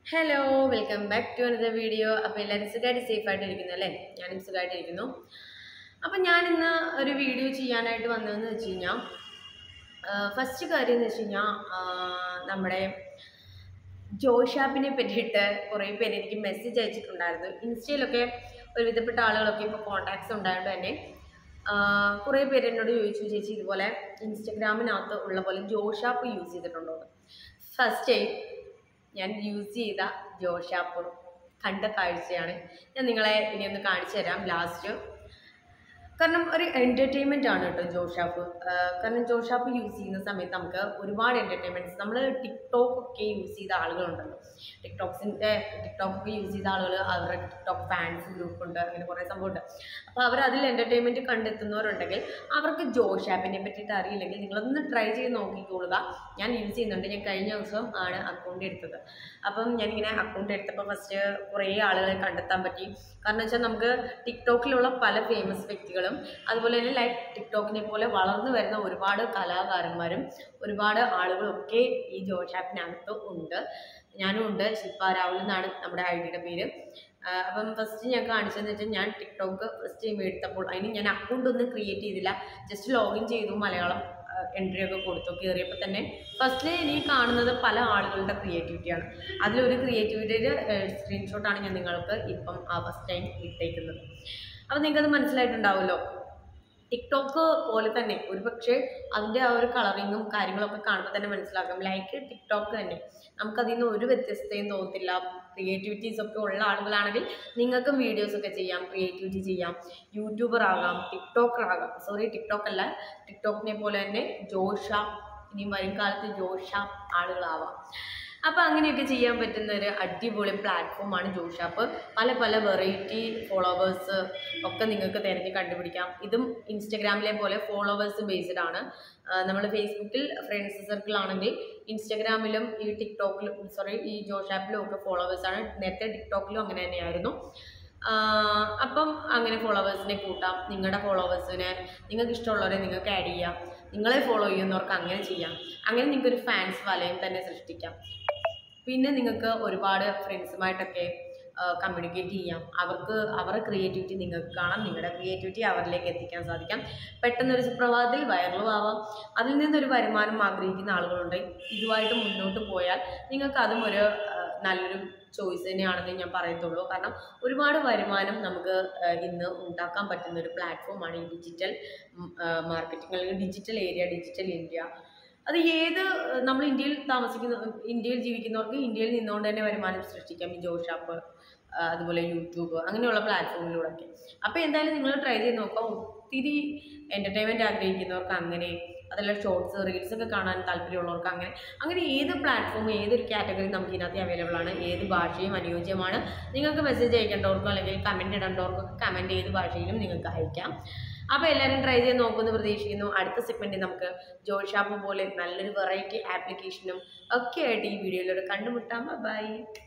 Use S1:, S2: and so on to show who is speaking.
S1: hello welcome back to another video അപ്പോൾ എല്ലാവരും സുഖമായിട്ട് സേഫ് ആയിട്ട് ഇരിക്കുന്നു അല്ലേ ഞാനും സുഖമായിട്ട് ഇരിക്കുന്നു അപ്പം ഞാൻ ഇന്ന് ഒരു വീഡിയോ ചെയ്യാനായിട്ട് വന്നതെന്ന് വെച്ച് കഴിഞ്ഞാൽ ഫസ്റ്റ് കാര്യം എന്ന് വെച്ച് കഴിഞ്ഞാൽ നമ്മുടെ ജോഷാപ്പിനെ പറ്റിയിട്ട് കുറേ പേര് എനിക്ക് മെസ്സേജ് അയച്ചിട്ടുണ്ടായിരുന്നു ഇൻസ്റ്റയിലൊക്കെ ഒരുവിധപ്പെട്ട ആളുകളൊക്കെ ഇപ്പോൾ കോൺടാക്ട്സ് ഉണ്ടായതുകൊണ്ട് തന്നെ ആഹ് കുറേ പേര് എന്നോട് ചോദിച്ചു ചേച്ചി ഇതുപോലെ ഇൻസ്റ്റഗ്രാമിനകത്ത് ഉള്ള പോലെ ജോഷാപ്പ് യൂസ് ചെയ്തിട്ടുണ്ടോ ഫസ്റ്റ് ടൈം ഞാൻ യൂസ് ചെയ്ത ജോഷാപ്പ് കണ്ട കാഴ്ചയാണ് ഞാൻ നിങ്ങളെ ഇനി ഒന്ന് കാണിച്ചു തരാം ലാസ്റ്റ് കാരണം ഒരു എൻ്റർടൈൻമെൻ്റ് ആണ് കേട്ടോ ജോഷാപ്പ് ആഹ് കാരണം ജോഷാപ്പ് യൂസ് ചെയ്യുന്ന സമയത്ത് നമുക്ക് ഒരുപാട് എൻ്റർടൈൻമെൻറ്റ്സ് നമ്മൾ ടിക്ടോക്ക് ഒക്കെ യൂസ് ചെയ്ത ആളുകളുണ്ടല്ലോ ടിക്ടോക്സിൻ്റെ ടിക്ടോക്ക് ഒക്കെ യൂസ് ചെയ്ത ആളുകൾ അവരുടെ ടിക്ടോക്ക് ഫാൻസ് ഗ്രൂപ്പ് ഉണ്ട് അങ്ങനെ കുറേ സംഭവമുണ്ട് അപ്പോൾ അവർ അതിൽ എൻ്റർടൈൻമെൻറ്റ് കണ്ടെത്തുന്നവരുണ്ടെങ്കിൽ അവർക്ക് ജോഷ് ആപ്പിനെ പറ്റിയിട്ട് അറിയില്ലെങ്കിൽ നിങ്ങളൊന്ന് ട്രൈ ചെയ്ത് നോക്കിക്കോളുക ഞാൻ യൂസ് ചെയ്യുന്നുണ്ട് ഞാൻ കഴിഞ്ഞ ദിവസം ആണ് അക്കൗണ്ട് എടുത്തത് അപ്പം ഞാനിങ്ങനെ അക്കൗണ്ട് എടുത്തപ്പോൾ ഫസ്റ്റ് കുറേ ആളുകളെ കണ്ടെത്താൻ പറ്റി കാരണം വെച്ചാൽ നമുക്ക് ടിക്ടോക്കിലുള്ള പല ഫേമസ് വ്യക്തികളും അതുപോലെ തന്നെ ലൈക്ക് ടിക്ടോക്കിനെ പോലെ വളർന്നു വരുന്ന ഒരുപാട് കലാകാരന്മാരും ഒരുപാട് ആളുകളൊക്കെ ഈ ജോഷ് ആപ്പിനകത്ത് ഉണ്ട് ഞാനും ഉണ്ട് ശില്പ രാഹുൽ എന്നാണ് നമ്മുടെ ഐ ഡിയുടെ പേര് ആ, അപ്പം ഫസ്റ്റ് ഞാൻ കാണിച്ചതെന്ന് വെച്ചാൽ ഞാൻ ടിക്ടോക്ക് ഫസ്റ്റ് ടൈം എടുത്തപ്പോൾ അതിന് ഞാൻ അക്കൗണ്ട് ഒന്നും ക്രിയേറ്റ് ചെയ്തില്ല ജസ്റ്റ് ലോഗിൻ ചെയ്തു മലയാളം എൻട്രി ഒക്കെ കൊടുത്തു കയറിയപ്പോൾ തന്നെ ഫസ്റ്റിൽ എനിക്ക് കാണുന്നത് പല ആളുകളുടെ ക്രിയേറ്റിവിറ്റിയാണ് അതിലൊരു ക്രിയേറ്റിവിറ്റിയുടെ സ്ക്രീൻഷോട്ടാണ് ഞാൻ നിങ്ങൾക്ക് ഇപ്പം ആ ഫസ്റ്റ് ടൈം ഇട്ടേക്കുന്നത് അപ്പോൾ നിങ്ങൾക്കത് മനസ്സിലായിട്ടുണ്ടാവുമല്ലോ ടിക്ടോക്ക് പോലെ തന്നെ ഒരുപക്ഷെ അതിൻ്റെ ആ ഒരു കളറിങ്ങും കാര്യങ്ങളൊക്കെ കാണുമ്പോൾ തന്നെ മനസ്സിലാക്കാം ലൈക്ക് ടിക്ടോക്ക് തന്നെ നമുക്കതിൽ നിന്ന് ഒരു വ്യത്യസ്തയും തോന്നത്തില്ല ക്രിയേറ്റിവിറ്റീസ് ഒക്കെ ഉള്ള ആളുകളാണെങ്കിൽ നിങ്ങൾക്കും വീഡിയോസ് ഒക്കെ ചെയ്യാം ക്രിയേറ്റിവിറ്റി ചെയ്യാം യൂട്യൂബർ ആകാം ടിക്ടോക്കർ ആകാം സോറി ടിക്ടോക്ക് അല്ല ടിക്ടോക്കിനെ പോലെ തന്നെ ജോഷ ഇനി വരും കാലത്ത് ജോഷ ആളുകളാവാം അപ്പോൾ അങ്ങനെയൊക്കെ ചെയ്യാൻ പറ്റുന്ന ഒരു അടിപൊളി പ്ലാറ്റ്ഫോമാണ് ജോഷാപ്പ് പല പല വെറൈറ്റി ഫോളോവേഴ്സ് ഒക്കെ നിങ്ങൾക്ക് തിരഞ്ഞ് കണ്ടുപിടിക്കാം ഇതും ഇൻസ്റ്റഗ്രാമിലെ പോലെ ഫോളോവേഴ്സ് ബേസ്ഡ് ആണ് നമ്മൾ ഫേസ്ബുക്കിൽ ഫ്രണ്ട്സ് സർക്കിൾ ആണെങ്കിൽ ഇൻസ്റ്റഗ്രാമിലും ഈ ടിക്ടോക്കിലും സോറി ഈ ജോഷാപ്പിലും ഒക്കെ ഫോളോവേഴ്സാണ് നേരത്തെ ടിക്ടോക്കിലും അങ്ങനെ തന്നെയായിരുന്നു ആഹ് അപ്പം അങ്ങനെ ഫോളോവേഴ്സിനെ കൂട്ടാം നിങ്ങളുടെ ഫോളോവേഴ്സിനെ നിങ്ങൾക്ക് ഇഷ്ടമുള്ളവരെ നിങ്ങൾക്ക് ആഡ് ചെയ്യാം നിങ്ങളെ ഫോളോ ചെയ്യുന്നവർക്ക് അങ്ങനെ ചെയ്യാം അങ്ങനെ നിങ്ങൾക്കൊരു ഫാൻസ് വലയം തന്നെ സൃഷ്ടിക്കാം പിന്നെ നിങ്ങൾക്ക് ഒരുപാട് ഫ്രണ്ട്സുമായിട്ടൊക്കെ കമ്മ്യൂണിക്കേറ്റ് ചെയ്യാം അവർക്ക് അവരുടെ ക്രിയേറ്റിവിറ്റി നിങ്ങൾക്ക് കാണാം നിങ്ങളുടെ ക്രിയേറ്റിവിറ്റി അവരിലേക്ക് എത്തിക്കാൻ സാധിക്കാം പെട്ടെന്നൊരു സുപ്രഭാതത്തിൽ വൈറലും ആവാം അതിൽ നിന്നൊരു വരുമാനം ആഗ്രഹിക്കുന്ന ആളുകളുണ്ട് ഇതുമായിട്ട് മുന്നോട്ട് പോയാൽ നിങ്ങൾക്ക് അതും ഒരു ആ, നല്ലൊരു ചോയ്സ് തന്നെയാണെന്ന് ഞാൻ പറയത്തുള്ളൂ കാരണം ഒരുപാട് വരുമാനം നമുക്ക് ആ, ഇന്ന് ഉണ്ടാക്കാൻ പറ്റുന്ന ഒരു പ്ലാറ്റ്ഫോമാണ് ഈ ഡിജിറ്റൽ മാർക്കറ്റിംഗ് അല്ലെങ്കിൽ ഡിജിറ്റൽ ഏരിയ ഡിജിറ്റൽ ഇന്ത്യ അത് ഏത് നമ്മൾ ഇന്ത്യയിൽ താമസിക്കുന്ന ഇന്ത്യയിൽ ജീവിക്കുന്നവർക്ക് ഇന്ത്യയിൽ നിന്നുകൊണ്ട് തന്നെ വരുമാനം സൃഷ്ടിക്കാം ഈ ജോബ് ഷാപ്പ് അതുപോലെ യൂട്യൂബ് അങ്ങനെയുള്ള പ്ലാറ്റ്ഫോമിലൂടെയൊക്കെ അപ്പോൾ എന്തായാലും നിങ്ങൾ ട്രൈ ചെയ്ത് നോക്കാം ഒത്തിരി എൻ്റർടൈൻമെൻറ്റ് ആഗ്രഹിക്കുന്നവർക്ക് അങ്ങനെ അതല്ല ഷോർട്സ് റീൽസ് ഒക്കെ കാണാൻ താല്പര്യമുള്ളവർക്ക് അങ്ങനെ അങ്ങനെ ഏത് പ്ലാറ്റ്ഫോം ഏതൊരു കാറ്റഗറി നമുക്ക് ഇതിനകത്ത് അവൈലബിൾ ആണ് ഏത് ഭാഷയും അനുയോജ്യമാണ് നിങ്ങൾക്ക് മെസ്സേജ് അയക്കേണ്ടവർക്കോ അല്ലെങ്കിൽ കമൻറ്റ് ഇടേണ്ടവർക്കൊക്കെ കമൻറ്റ് ഏത് ഭാഷയിലും നിങ്ങൾക്ക് അയക്കാം അപ്പോൾ എല്ലാവരും ട്രൈ ചെയ്ത് നോക്കുമെന്ന് പ്രതീക്ഷിക്കുന്നു അടുത്ത സെഗ്മെൻറ്റിൽ നമുക്ക് ജോയ് ഷാപ്പ് പോലെ നല്ലൊരു വെറൈറ്റി ആപ്ലിക്കേഷനും ഒക്കെ ആയിട്ട് ഈ വീഡിയോയിലൂടെ കണ്ടുമുട്ടാം ബൈ